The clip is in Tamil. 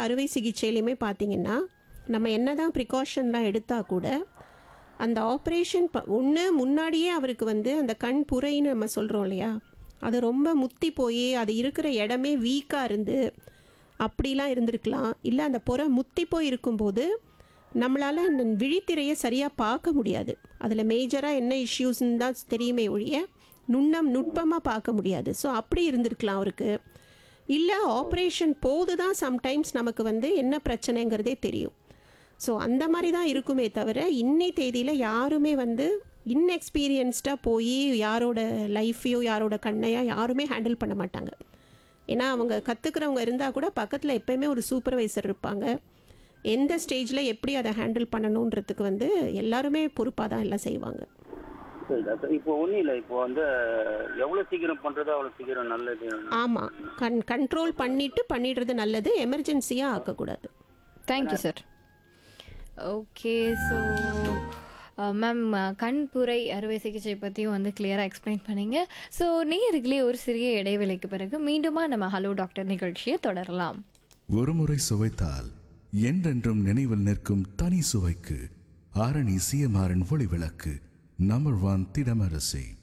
அறுவை சிகிச்சையிலையுமே பார்த்தீங்கன்னா நம்ம என்னதான் ப்ரிகாஷன்லாம் எடுத்தால் கூட அந்த ஆப்ரேஷன் ப ஒன்று முன்னாடியே அவருக்கு வந்து அந்த கண் புரைன்னு நம்ம சொல்கிறோம் இல்லையா அது ரொம்ப முத்தி போய் அது இருக்கிற இடமே வீக்காக இருந்து அப்படிலாம் இருந்திருக்கலாம் இல்லை அந்த புற முத்தி போய் இருக்கும்போது நம்மளால் அந்த விழித்திரையை சரியாக பார்க்க முடியாது அதில் மேஜராக என்ன இஷ்யூஸ்ன்னு தான் தெரியுமே ஒழிய நுண்ணம் நுட்பமாக பார்க்க முடியாது ஸோ அப்படி இருந்திருக்கலாம் அவருக்கு இல்லை ஆப்ரேஷன் போது தான் சம்டைம்ஸ் நமக்கு வந்து என்ன பிரச்சனைங்கிறதே தெரியும் ஸோ அந்த மாதிரி தான் இருக்குமே தவிர இன்னை தேதியில் யாருமே வந்து இன்எக்ஸ்பீரியன்ஸ்டாக போய் யாரோட லைஃப்பையோ யாரோட கண்ணையோ யாருமே ஹேண்டில் பண்ண மாட்டாங்க ஏன்னா அவங்க கற்றுக்கிறவங்க இருந்தால் கூட பக்கத்தில் எப்பயுமே ஒரு சூப்பர்வைசர் இருப்பாங்க எந்த ஸ்டேஜில் எப்படி அதை ஹேண்டில் பண்ணணுன்றதுக்கு வந்து எல்லாருமே பொறுப்பாக தான் எல்லாம் செய்வாங்க சரி டாக்டர் இப்போ ஒன்றும் இல்லை இப்போ வந்து எவ்வளோ சீக்கிரம் பண்ணுறதோ அவ்வளோ சீக்கிரம் நல்லது ஆமாம் கண் கண்ட்ரோல் பண்ணிவிட்டு பண்ணிடுறது நல்லது எமர்ஜென்சியாக ஆக்கக்கூடாது thank you sir okay so ma'am கண்புரை அறுவை சிகிச்சை பற்றியும் வந்து கிளியராக எக்ஸ்பிளைன் பண்ணீங்க ஸோ நேயர்களே ஒரு சிறிய இடைவேளைக்கு பிறகு மீண்டுமா நம்ம ஹலோ டாக்டர் நிகழ்ச்சியை தொடரலாம் ஒருமுறை சுவைத்தால் என்றென்றும் நினைவில் நிற்கும் தனி சுவைக்கு ஆரணி சிஎம்ஆரின் ஒளி விளக்கு நம்பர் ஒன் திடமரசி